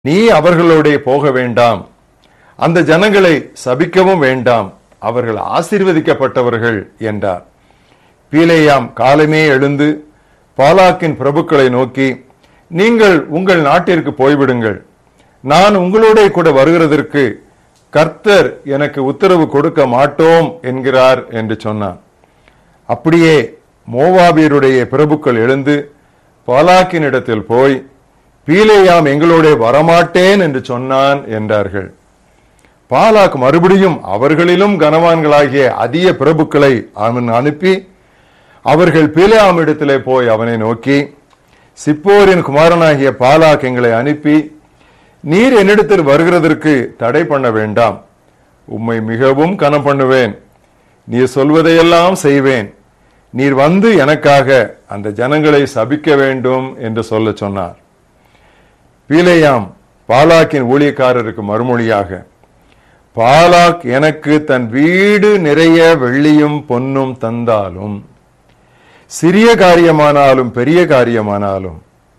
நீ அவர்களோடே போக வேண்டாம் அந்த ஜனங்களை சபிக்கவும் வேண்டாம் அவர்கள் ஆசீர்வதிக்கப்பட்டவர்கள் என்றார் பீலேயாம் காலமே எழுந்து பாலாக்கின் பிரபுக்களை நோக்கி நீங்கள் உங்கள் நாட்டிற்கு போய்விடுங்கள் நான் உங்களோட கூட வருகிறதற்கு கர்த்தர் எனக்கு உத்தரவு கொடுக்க மாட்டோம் என்கிறார் என்று சொன்னான் அப்படியே மோவாபியருடைய பிரபுக்கள் எழுந்து பாலாக்கின் இடத்தில் போய் பீலேயாம் எங்களோட வரமாட்டேன் என்று சொன்னான் என்றார்கள் பாலாக் மறுபடியும் அவர்களிலும் கனவான்களாகிய அதிக பிரபுக்களை அவன் அனுப்பி அவர்கள் பீலேயாம் இடத்திலே போய் அவனை நோக்கி சிப்போரின் குமாரனாகிய பாலாக் எங்களை அனுப்பி நீர் என்னிடத்தில் வருகிறதற்கு தடை பண்ண வேண்டாம் உம்மை மிகவும் கனம் பண்ணுவேன் நீர் சொல்வதையெல்லாம் செய்வேன் நீர் வந்து எனக்காக அந்த ஜனங்களை சபிக்க வேண்டும் என்று சொல்ல சொன்னார் பீலேயாம் பாலாக்கின் ஊழியக்காரருக்கு மறுமொழியாக பாலாக் எனக்கு தன் வீடு நிறைய வெள்ளியும் பொன்னும் தந்தாலும் சிறிய காரியமானாலும் பெரிய காரியமானாலும்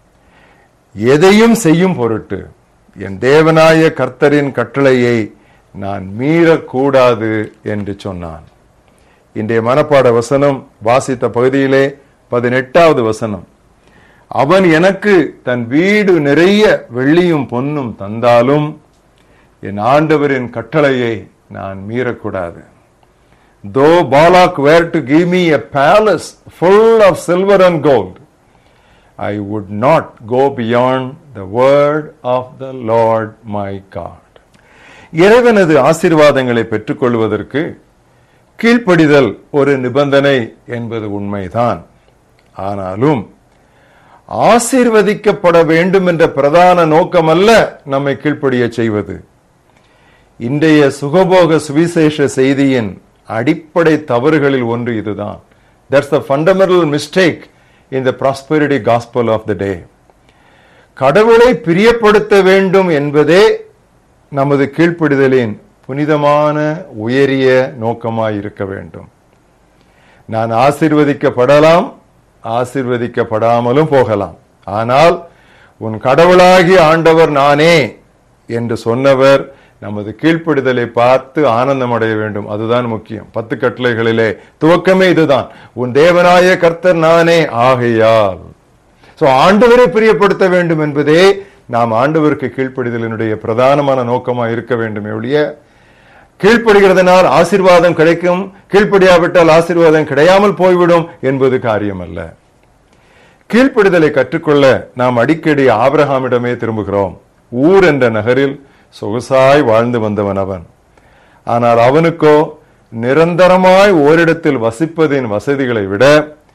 எதையும் செய்யும் பொருட்டு என் தேவனாய கர்த்தரின் கட்டளையை நான் மீறக்கூடாது என்று சொன்னான் இன்றைய மனப்பாட வசனம் வாசித்த பகுதியிலே பதினெட்டாவது வசனம் அவன் எனக்கு தன் வீடு நிறைய வெள்ளியும் பொன்னும் தந்தாலும் என் ஆண்டவரின் கட்டளையை நான் மீறக்கூடாது though Balak were to give me a palace full of silver and gold I would not go beyond the word of the Lord my God இறைவனது ஆசீர்வாதங்களை பெற்றுக்கொள்வதற்கு கீழ்ப்படிதல் ஒரு நிபந்தனை என்பது உண்மைதான் ஆனாலும் ஆசீர்வதிக்கப்பட வேண்டும் என்ற பிரதான நோக்கம் அல்ல நம்மை கீழ்ப்படிய செய்வது இன்றைய சுகபோக சுவிசேஷ செய்தியின் அடிப்படை தவறுகளில் ஒன்று இதுதான் that's the fundamental mistake in the prosperity gospel of the day கடவுளை பிரியப்படுத்த வேண்டும் என்பதே நமது கீழ்ப்படிதலின் புனிதமான உயரிய நோக்கமாய் இருக்க வேண்டும் நான் ஆசிர்வதிக்கப்படலாம் ஆசிர்வதிக்கப்படாமலும் போகலாம் ஆனால் உன் கடவுளாகி ஆண்டவர் நானே என்று சொன்னவர் நமது கீழ்ப்படிதலை பார்த்து ஆனந்தம் அடைய வேண்டும் அதுதான் முக்கியம் பத்து கட்டளைகளிலே துவக்கமே இதுதான் உன் தேவனாய கர்த்தர் நானே ஆகையால் சோ ஆண்டவரை பிரியப்படுத்த வேண்டும் என்பதே நாம் ஆண்டவருக்கு கீழ்ப்படிதலினுடைய பிரதானமான நோக்கமா இருக்க வேண்டும் ஒழிய கீழ்ப்படுகிறதுனால் ஆசீர்வாதம் கிடைக்கும் கீழ்ப்படியாவிட்டால் ஆசீர்வாதம் கிடையாமல் போய்விடும் என்பது காரியம் அல்ல கீழ்ப்படிதலை கற்றுக்கொள்ள நாம் அடிக்கடி ஆபிரகாமிடமே திரும்புகிறோம் ஊர் என்ற நகரில் சொகுசாய் வாழ்ந்து வந்தவன் அவன் ஆனால் அவனுக்கோ நிரந்தரமாய் ஓரிடத்தில் வசிப்பதின் வசதிகளை விட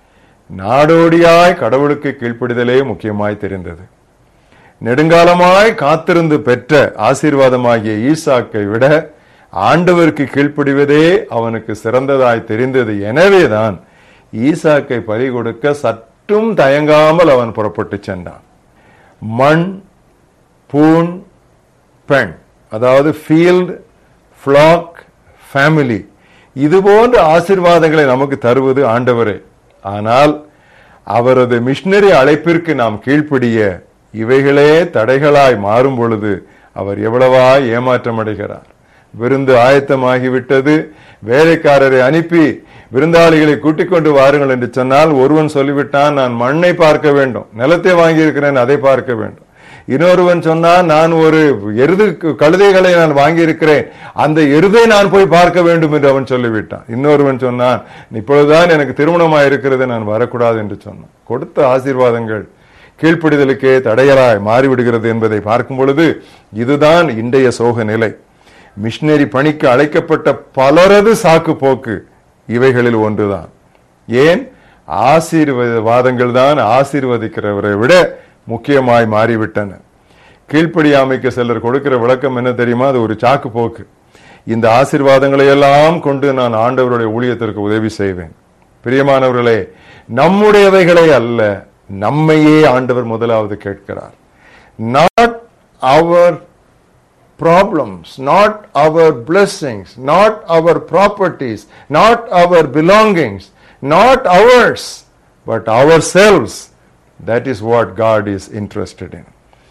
நாடோடியாய் கடவுளுக்கு கீழ்ப்படிதலே முக்கியமாய் தெரிந்தது நெடுங்காலமாய் காத்திருந்து பெற்ற ஆசீர்வாதமாகிய ஈசாக்கை விட ஆண்டவருக்கு கீழ்ப்படிவதே அவனுக்கு சிறந்ததாய் தெரிந்தது எனவேதான் ஈசாக்கை பறி கொடுக்க சற்றும் தயங்காமல் அவன் புறப்பட்டு சென்றான் மண் பூண் பெண் அதாவது ஃபீல்ட் ஃபிளாக் ஃபேமிலி இது போன்ற ஆசிர்வாதங்களை நமக்கு தருவது ஆண்டவரே ஆனால் அவரது மிஷினரி அழைப்பிற்கு நாம் கீழ்ப்படிய இவைகளே தடைகளாய் மாறும் பொழுது அவர் எவ்வளவா ஏமாற்றம் அடைகிறார் விருந்து ஆயத்தமாகிவிட்டது வேலைக்காரரை அனுப்பி விருந்தாளிகளை கூட்டிக் கொண்டு வாருங்கள் என்று சொன்னால் ஒருவன் சொல்லிவிட்டான் நான் மண்ணை பார்க்க வேண்டும் நிலத்தை வாங்கியிருக்கிறேன் அதை பார்க்க வேண்டும் இன்னொருவன் சொன்னான் நான் ஒரு எருது கழுதைகளை நான் வாங்கியிருக்கிறேன் அந்த எருதை நான் போய் பார்க்க வேண்டும் என்று அவன் சொல்லிவிட்டான் இன்னொருவன் சொன்னான் இப்பொழுதுதான் எனக்கு திருமணமா இருக்கிறது நான் வரக்கூடாது என்று சொன்னான் கொடுத்த ஆசீர்வாதங்கள் கீழ்ப்படிதலுக்கே தடையலாய் மாறிவிடுகிறது என்பதை பார்க்கும் பொழுது இதுதான் இன்றைய சோக நிலை மிஷினரி பணிக்கு அழைக்கப்பட்ட பலரது சாக்கு போக்கு இவைகளில் ஒன்றுதான் ஏன் ஆசீர்வாதங்கள் தான் ஆசீர்வதிக்கிறவரை விட முக்கியமாய் மாறிவிட்டன கீழ்ப்படியாமைக்கு சிலர் கொடுக்கிற விளக்கம் என்ன தெரியுமா அது ஒரு சாக்கு போக்கு இந்த ஆசீர்வாதங்களை எல்லாம் கொண்டு நான் ஆண்டவருடைய ஊழியத்திற்கு உதவி செய்வேன் பிரியமானவர்களே நம்முடையவைகளை அல்ல நம்மையே ஆண்டவர் முதலாவது கேட்கிறார் not our problems, not our blessings, not our properties, not our belongings, not ours, but ourselves. That is what God is interested in.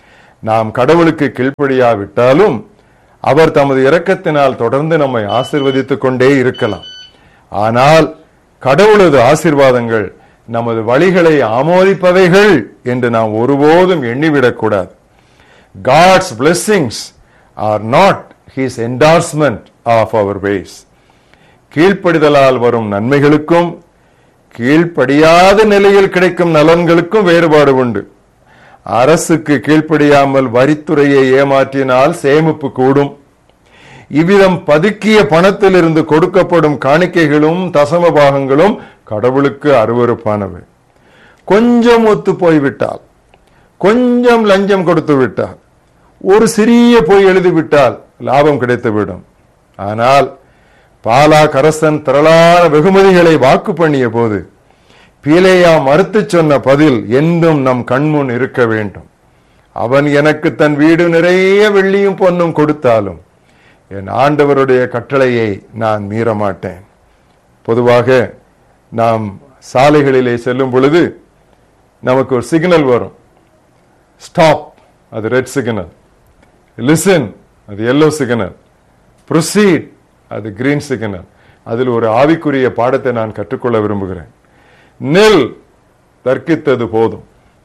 நாம் கடவுளுக்கு கீழ்ப்படியாவிட்டாலும் அவர் தமது இரக்கத்தினால் தொடர்ந்து நம்மை ஆசிர்வதித்துக் கொண்டே இருக்கலாம் ஆனால் கடவுளது ஆசீர்வாதங்கள் நமது வழிகளை ஆமோதிப்பவைகள் என்று நாம் ஒருபோதும் எண்ணிவிடக்கூடாது God's blessings are not his endorsement of our ways. கீழ்ப்படிதலால் வரும் நன்மைகளுக்கும் கீழ்ப்படியாத நிலையில் கிடைக்கும் நலன்களுக்கும் வேறுபாடு உண்டு அரசுக்கு கீழ்ப்படியாமல் வரித்துறையை ஏமாற்றினால் சேமிப்பு கூடும் இவ்விதம் பதுக்கிய பணத்திலிருந்து கொடுக்கப்படும் காணிக்கைகளும் தசம பாகங்களும் கடவுளுக்கு அருவருப்பானவை கொஞ்சம் ஒத்து போய்விட்டால் கொஞ்சம் லஞ்சம் கொடுத்து விட்டால் ஒரு சிறிய பொய் எழுதிவிட்டால் லாபம் கிடைத்துவிடும் ஆனால் பாலா கரசன் திரளான வெகுமதிகளை வாக்கு பண்ணிய போது பீலேயா மறுத்து சொன்ன பதில் என்றும் நம் கண்முன் இருக்க வேண்டும் அவன் எனக்கு தன் வீடு நிறைய வெள்ளியும் பொன்னும் கொடுத்தாலும் என் ஆண்டவருடைய கட்டளையை நான் மீற மாட்டேன் பொதுவாக நாம் சாலைகளிலே செல்லும் பொழுது நமக்கு ஒரு சிக்னல் வரும் ஸ்டாப் அது ரெட் சிக்னல் லிசன் அது எல்லோ சிக்னல் ப்ரொசீட் அது கிரீன் சிக்னல் அதில் ஒரு ஆவிக்குரிய பாடத்தை நான் கற்றுக்கொள்ள விரும்புகிறேன் நெல் தர்க்கித்தது போதும்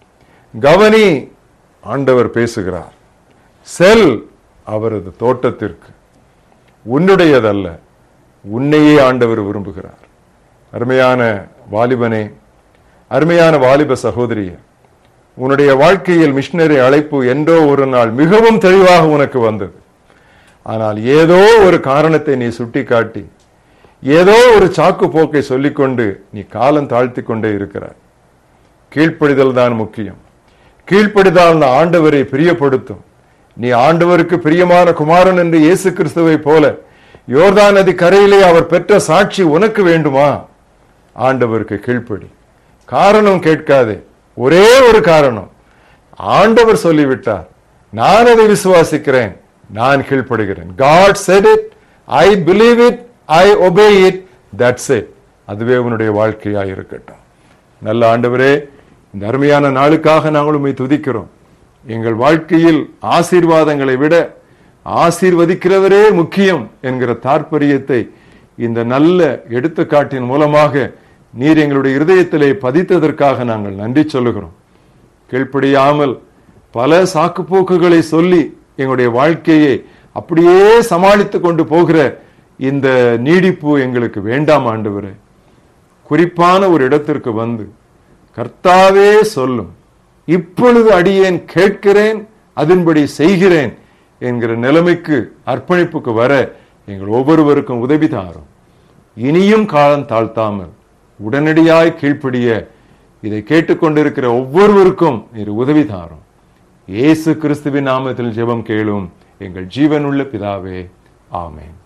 கவனி ஆண்டவர் பேசுகிறார் செல் அவரது தோட்டத்திற்கு உன்னுடையதல்ல உன்னையே ஆண்டவர் விரும்புகிறார் அருமையான வாலிபனே அருமையான வாலிப சகோதரியே உன்னுடைய வாழ்க்கையில் மிஷினரி அழைப்பு என்றோ ஒரு நாள் மிகவும் தெளிவாக உனக்கு வந்தது ஆனால் ஏதோ ஒரு காரணத்தை நீ சுட்டிக்காட்டி ஏதோ ஒரு சாக்கு போக்கை சொல்லிக்கொண்டு நீ காலம் தாழ்த்தி கொண்டே இருக்கிறாய் கீழ்ப்படிதல் தான் முக்கியம் கீழ்ப்படிதால் ஆண்டவரை பிரியப்படுத்தும் நீ ஆண்டவருக்கு பிரியமான குமாரன் என்று இயேசு கிறிஸ்துவை போல யோர்தான் நதி கரையிலே அவர் பெற்ற சாட்சி உனக்கு வேண்டுமா ஆண்டவருக்கு கீழ்ப்படி காரணம் கேட்காதே ஒரே ஒரு காரணம் ஆண்டவர் சொல்லிவிட்டார் நான் அதை விசுவாசிக்கிறேன் நான் கீழ்ப்படுகிறேன் God said it I believe it I obey it that's it அதுவே உன்னுடைய வாழ்க்கையா இருக்கட்டும் நல்ல ஆண்டவரே இந்த அருமையான நாளுக்காக நாங்கள் உண்மை துதிக்கிறோம் எங்கள் வாழ்க்கையில் ஆசீர்வாதங்களை விட ஆசீர்வதிக்கிறவரே முக்கியம் என்கிற தாற்பரியத்தை இந்த நல்ல எடுத்துக்காட்டின் மூலமாக நீர் எங்களுடைய இருதயத்திலே பதித்ததற்காக நாங்கள் நன்றி சொல்லுகிறோம் கீழ்ப்படியாமல் பல சாக்குப்போக்குகளை சொல்லி எங்களுடைய வாழ்க்கையை அப்படியே சமாளித்து கொண்டு போகிற இந்த நீடிப்பு எங்களுக்கு வேண்டாம் ஆண்டவரே குறிப்பான ஒரு இடத்திற்கு வந்து கர்த்தாவே சொல்லும் இப்பொழுது அடியேன் கேட்கிறேன் அதன்படி செய்கிறேன் என்கிற நிலைமைக்கு அர்ப்பணிப்புக்கு வர எங்கள் ஒவ்வொருவருக்கும் உதவி தாரும் இனியும் காலம் தாழ்த்தாமல் உடனடியாய் கீழ்ப்படிய இதை கேட்டுக்கொண்டிருக்கிற ஒவ்வொருவருக்கும் நீர் உதவி தாரும் இயேசு கிறிஸ்துவின் நாமத்தில் ஜெபம் கேளும் எங்கள் ஜீவனுள்ள பிதாவே ஆமென்